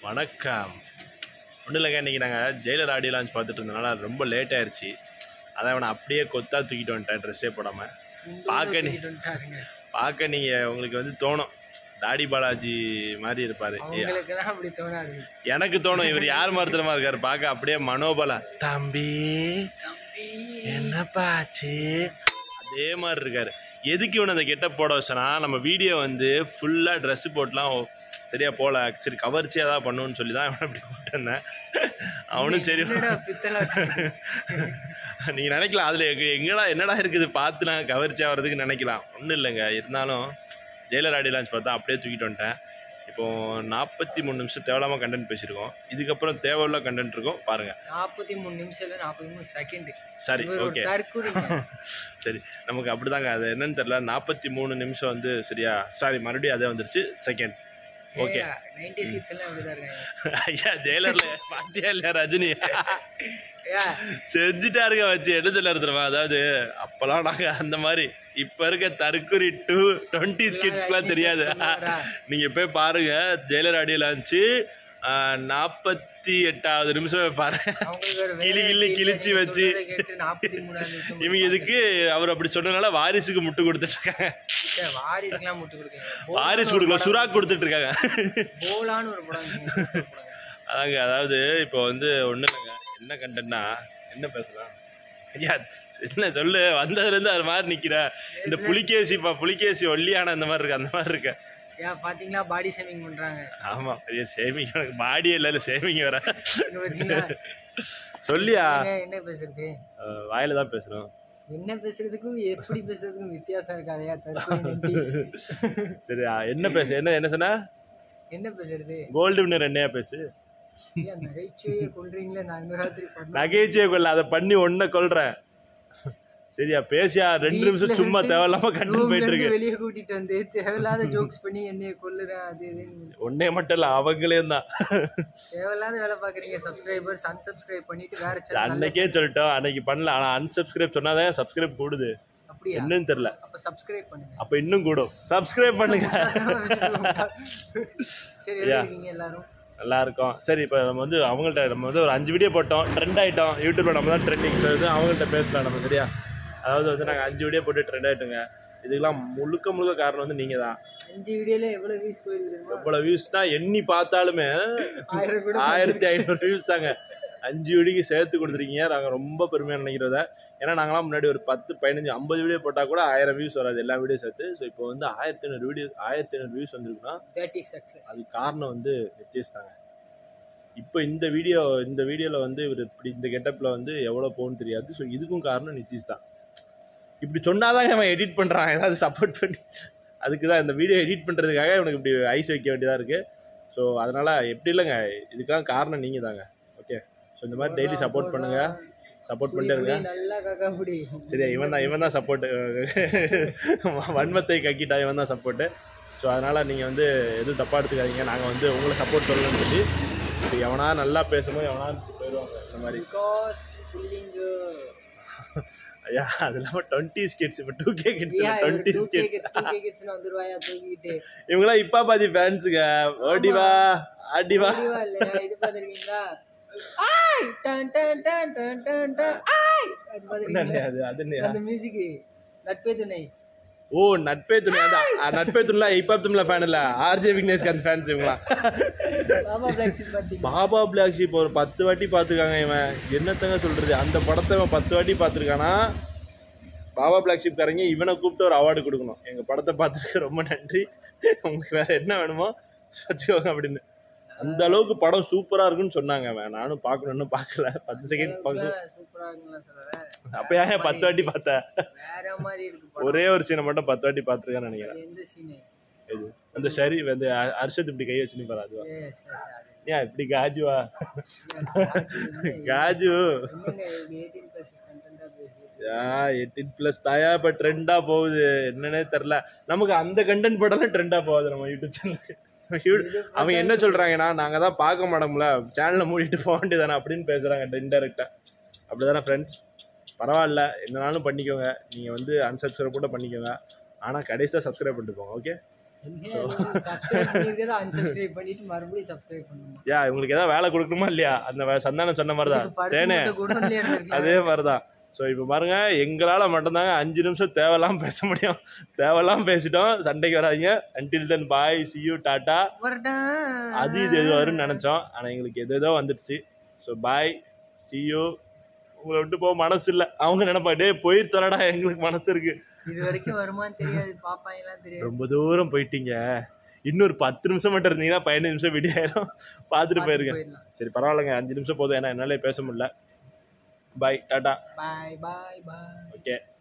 வணக்கம் ஒன்றும் இல்லைங்க இன்றைக்கி நாங்கள் ஜெயிலர் ஆடியோ லான்ச் பார்த்துட்டு இருந்தனால ரொம்ப லேட் ஆயிடுச்சு அதான் அவனை அப்படியே கொத்தா தூக்கிட்டு வந்துட்டேன் ட்ரெஸ்ஸே போடாமல் பார்க்க நீ பார்க்க நீங்கள் உங்களுக்கு வந்து தோணும் தாடி பாலாஜி மாதிரி இருப்பார் அவங்களுக்கு தான் அப்படி தோணாது எனக்கு தோணும் இவர் யார் மருத்துவமா இருக்காரு பார்க்க அப்படியே மனோபலா தம்பி என்னப்பா ஆச்சு அதே மாதிரி இருக்காரு எதுக்கு இவனை அந்த கெட்டப் போட வச்சனா நம்ம வீடியோ வந்து ஃபுல்லாக ட்ரெஸ் போட்டுலாம் ஓ- சரியா போல சரி கவர்ச்சி ஏதாவது பண்ணுன்னு சொல்லி தான் இவனை இப்படி போட்டிருந்தேன் அவனும் சரி என்னடா பித்தளை நீங்கள் நினைக்கலாம் அதில் எங்கடா என்னடா இருக்குது பார்த்து நான் கவர்ச்சி ஆகிறதுக்கு நினைக்கலாம் ஒன்றும் இல்லைங்க இருந்தாலும் ஜெயிலர் ஆடி லான்ச் பார்த்தா அப்படியே தூக்கிட்டு வந்துட்டேன் இப்போது நாற்பத்தி மூணு நிமிஷம் தேவையில்லாமல் கண்டென்ட் பேசியிருக்கோம் இதுக்கப்புறம் தேவையுள்ள கண்டென்ட் இருக்கும் பாருங்கள் நாற்பத்தி மூணு நிமிஷம் இல்லை நாற்பத்தி மூணு செகண்ட் சரி இவர் ஒரு ஓகே தற்குறிங்க சரி நமக்கு அப்படிதாங்க அது என்னன்னு தெரியல நாற்பத்தி மூணு நிமிஷம் வந்து சரியா சாரி மறுபடியும் அதே வந்துருச்சு செகண்ட் ஓகே நைன்டி கிட்ஸ் எல்லாம் இப்படிதான் இருக்காங்க ஐயா ஜெயிலர்ல பாத்தியா இல்லையா ரஜினி ஏ செஞ்சுட்டாருங்க வச்சு என்ன சொல்ல தெரியுமா அதாவது அப்பெல்லாம் நாங்க அந்த மாதிரி இப்ப இருக்க தற்குறி டூ டுவெண்ட்டி ஸ்கிட்ஸ்க்குலாம் தெரியாது நீங்க போய் பாருங்க ஜெயிலர் ஆடியோ லான்ச்சு நாற்பத்தி எட்டாவது நிமிஷம் பாருங்க அவங்களுக்கு ஒரு கிளி கிளி கிழிச்சு வச்சு நாற்பத்தி மூணாவது நிமிஷம் இவங்க இதுக்கு அவர் அப்படி சொன்னனால வாரிசுக்கு முட்டு கொடுத்துட்டு இருக்காங்க ஏ, வாரிசுக்கெல்லாம் முட்டு கொடுக்கீங்க வாரிசு கொடுக்கல சுறாக் கொடுத்துட்டு இருக்காங்க போலான்னு ஒரு படம் வச்சுங்க. அதாங்க அதாவது இப்போ வந்து ஒன்றும் இல்லைங்க என்ன கண்டென்ட்னா என்ன பேசலாம் ஐயா என்ன சொல்லு வந்ததுலேருந்து அது மாதிரி நிற்கிற இந்த புலிகேசிப்பா புலிகேசி ஒல்லியான அந்த மாதிரி இருக்கு அந்த மாதிரி இருக்க ஏன் பாத்தீங்களா பாடி ஷேமிங் பண்றாங்க ஆமாம் ஐயா ஷேமிங் எனக்கு பாடியே இல்லை இல்லை ஷேமிங் வர இங்க பாத்தீங்களா சொல்லியா ஏங்க, என்ன பேசுறது அஹ் வாயில தான் பேசுகிறோம் என்ன பேசுறதுக்கும் எப்படி பேசுறதுக்கும் வித்தியாசம் இருக்காதையா தற்கொலை nineties. சரி ஆ, என்ன பேசு என்ன என்ன சொன்ன என்ன பேசுறது கோல்டு வின்னர் என்னையா பேசு ஏன் நகைச்சுவையை கொள்றீங்களே நான் இந்த ராத்திரி பண்ண நகைச்சுவை கொள்ள அதை பண்ணி ஒன்றை கொள்றேன் சரியா பேசியா ரெண்டு நிமிஷம் சும்மா தேவையில்லாம கண்டு போயிட்டு இருக்கு வெளியே கூட்டிட்டு வந்து தேவையில்லாத ஜோக்ஸ் பண்ணி என்னைய கொல்லுறேன் அது இதுன்னு ஒன்னே மட்டும் இல்லை அவங்களையும் தான் தேவையில்லாத வேலை பாக்குறீங்க சப்ஸ்கிரைபர்ஸ் அன்சப்ஸ்கிரைப் பண்ணிட்டு வேற சேனல் அன்னைக்கே சொல்லிட்டோம் அன்னைக்கு பண்ணல ஆனா அன்சப்ஸ்கிரைப் சொன்னாதான் சப்ஸ்கிரைப் கூடுது அப்படியா என்னன்னு தெரியல அப்ப சப்ஸ்கிரைப் பண்ணுங்க அப்ப இன்னும் கூடும் சப்ஸ்கிரைப் பண்ணுங்க சரி எப்படி இருக்கீங்க எல்லாரும் நல்லா இருக்கும் சரி இப்போ நம்ம வந்து அவங்கள்ட்ட நம்ம வந்து ஒரு அஞ்சு வீடியோ போட்டோம் ட்ரெண்ட் ஆயிட்டோம் யூடியூப்ல நம்ம தான் ட்ரெண்டிங் சொல்லுது அவங்கள்ட்ட பேசலாம் நம்ம சரியா அதாவது வந்து நாங்கள் அஞ்சு வீடியோ போட்டு ட்ரெண்ட் ஆயிட்டுங்க இதுக்கெல்லாம் முழுக்க முழுக்க காரணம் வந்து நீங்கள் தான் அஞ்சு வீடியோல எவ்வளவு வியூஸ் போயிருக்கு தெரியுமா எவ்வளோ வியூஸ்னா எண்ணி பார்த்தாலுமே ஆயிரம் கூட ஆயிரத்தி ஐநூறு வியூஸ் தாங்க அஞ்சு வீடியோக்கு சேர்த்து கொடுத்துருக்கீங்க நாங்கள் ரொம்ப பெருமையாக நினைக்கிறத ஏன்னா நாங்களாம் முன்னாடி ஒரு பத்து பதினஞ்சு ஐம்பது வீடியோ போட்டால் கூட ஆயிரம் வியூஸ் வராது எல்லா வீடியோ சேர்த்து ஸோ இப்போ வந்து ஆயிரத்தி ஐநூறு வீடியோ ஆயிரத்தி ஐநூறு வியூஸ் வந்திருக்குன்னா தேர்ட்டி சக்சஸ் அது காரணம் வந்து நிச்சயஸ் தாங்க இப்போ இந்த வீடியோ இந்த வீடியோவில் வந்து இவர் இப்படி இந்த கெட்டப்பில் வந்து எவ்வளோ போகும்னு தெரியாது ஸோ இதுக்கும் காரணம் நிச்சயஸ் தான் இப்படி சொன்னாதான் அவன் எடிட் பண்ணுறான் ஏதாவது சப்போர்ட் பண்ணி அதுக்கு தான் இந்த வீடியோ எடிட் பண்ணுறதுக்காக இவனுக்கு இப்படி ஐஸ் வைக்க வேண்டியதாக இருக்குது ஸோ அதனால் எப்படி இல்லைங்க இதுக்கெல்லாம் காரணம் நீங்கள் தாங்க ஓகே ஸோ இந்த மாதிரி டெய்லி சப்போர்ட் பண்ணுங்கள் சப்போர்ட் பண்ணிட்டே இருங்க நல்லா காக்கா புடி சரியா இவன் தான் இவன் தான் சப்போர்ட்டு வன்மத்தை கக்கிட்டா இவன் தான் சப்போர்ட்டு ஸோ அதனால் நீங்கள் வந்து எதுவும் தப்பாக எடுத்துக்காதீங்க நாங்கள் வந்து உங்களை சப்போர்ட் சொல்லணும்னு சொல்லி இப்போ எவனா நல்லா பேசணும் எவனா போயிடுவாங்க இந்த மாதிரி பிகாஸ் புல்லிங் ஐயா அது இல்லாமல் டுவெண்ட்டி ஸ்கிட்ஸ் இப்போ two K kids twenty two K skits kids two K கிட்ஸ்னு வந்துருவாயா தூக்கிட்டு இவங்களாம் இப்போ பாதி ஃபேன்ஸுங்க ஓடி வா ஆடி வா தெளிவா இல்லையா இது பாத்திருக்கீங்களா ஆய் டன் டன் டன் டன் டன் டன் ஆய் அது பாத்திருக்கீங்களா என்னண்ணே அது அது என்னையா? அந்த மியூசிக் நட்பே துணை ஓ நட்பே துணை அந்த நட்பே துணில ஹிப்ஹாப் துணில ஃபேன் இல்லை ஆர்ஜே விக்னேஷ்காந்த் ஃபேன்ஸ் இவங்களாம் பாபா பிளாக் ஷிப் பாத்தீங்க பாபா பிளாக் ஷீப் ஒரு பத்து வாட்டி பார்த்துருக்காங்க இவன் என்னத்தங்க சொல்றது அந்த படத்தை இவன் பத்து வாட்டி பார்த்துருக்கானா பாபா பிளாக் ஷீப் காரங்க இவனை கூப்பிட்டு ஒரு அவார்டு கொடுக்கணும் எங்க படத்தை பார்த்துருக்கு ரொம்ப நன்றி உங்களுக்கு வேற என்ன வேணுமோ வச்சுக்கோங்க அப்படின்னு அந்த அளவுக்கு படம் சூப்பரா இருக்குன்னு சொன்னாங்க அவன் நானும் பார்க்கணும்னு பார்க்கல பத்து செகண்ட் பார்க்க சூப்பரா இருக்குங்களா சொல்றேன் அப்ப ஏன் பத்து வாட்டி பார்த்தேன் வேற மாதிரி இருக்கு படம் ஒரே ஒரு சீனை மட்டும் பத்து வாட்டி பார்த்துருக்கேன்னு நினைக்கிறேன் அது எந்த சீனு இது அந்த ஷரி அந்த அர்ஷத் இப்படி கை வச்சு நிப்பாரு அதுவா ஏ சரி சரி ஏன் இப்படி காஜுவா காஜு என்னங்க எயிட்டீன் பிளஸ் கண்டென்ட்டா பேசி எயிட்டீன் ப்ளஸ் தாயா இப்போ ட்ரெண்டாக போகுது என்னன்னே தெரில நமக்கு அந்த கண்டென்ட் படம்லாம் ட்ரெண்டாக போகுது நம்ம யூடியூப் சேனலுக்கு அவங்க என்ன சொல்கிறாங்கன்னா நாங்கள் தான் பார்க்க மாட்டோம்ல சேனலை மூடிட்டு போக வேண்டியதானே அப்படின்னு பேசுகிறாங்க இன்டெரக்டாக அப்படி தானே ஃப்ரெண்ட்ஸ் பரவாயில்ல என்னனாலும் பண்ணிக்கோங்க நீங்கள் வந்து அன்சப்ஸ்கிரைப் கூட பண்ணிக்கோங்க ஆனால் கடைசியாக சப்ஸ்கிரைப் பண்ணிட்டு போங்க ஓகே சப்ஸ்கிரைப் பண்ணிருக்கதை unsubscribe பண்ணிட்டு மறுபடியும் சப்ஸ்கிரைப் பண்ணணும் யா இவங்களுக்கு ஏதாவது வேலை கொடுக்கணுமா இல்லையா அந்த வே- சந்தானம் சொன்ன மாதிரி தான் தேனே குடோன்லயே இருந்திருக்கலாம் அதே மாதிரி தான் ஸோ இப்போ பாருங்க எங்களால் மட்டும்தாங்க அஞ்சு நிமிஷம் தேவையில்லாம பேச முடியும் தேவையில்லாம பேசிட்டோம் சண்டைக்கு வராதீங்க until then bye see you tata வரட்டா அது இது எது வரும்னு நினச்சோம் ஆனால் எங்களுக்கு எது ஏதோ வந்துடுச்சு ஸோ பாய் சியூ உங்களை விட்டு போக மனசு இல்லை அவங்க நினைப்பா டே போயிரு தொலைடா எங்களுக்கு மனசு இருக்கு இது வரைக்கும் வருமான்னு தெரியாது பாப்பாங்கலாம் தெரியாது ரொம்ப தூரம் போயிட்டீங்க இன்னொரு பத்து நிமிஷம் மட்டும் இருந்தீங்கன்னா பதினஞ்சு நிமிஷம் விடிய ஆயிரும் பார்த்துட்டு போயிருங்க போயிடலாம் சரி பரவாயில்லைங்க அஞ்சு நிமிஷம் போதும் ஏன்னா என்னாலே பேச முடியல பாய் டாட்டா பாய் பாய் பாய் ஓகே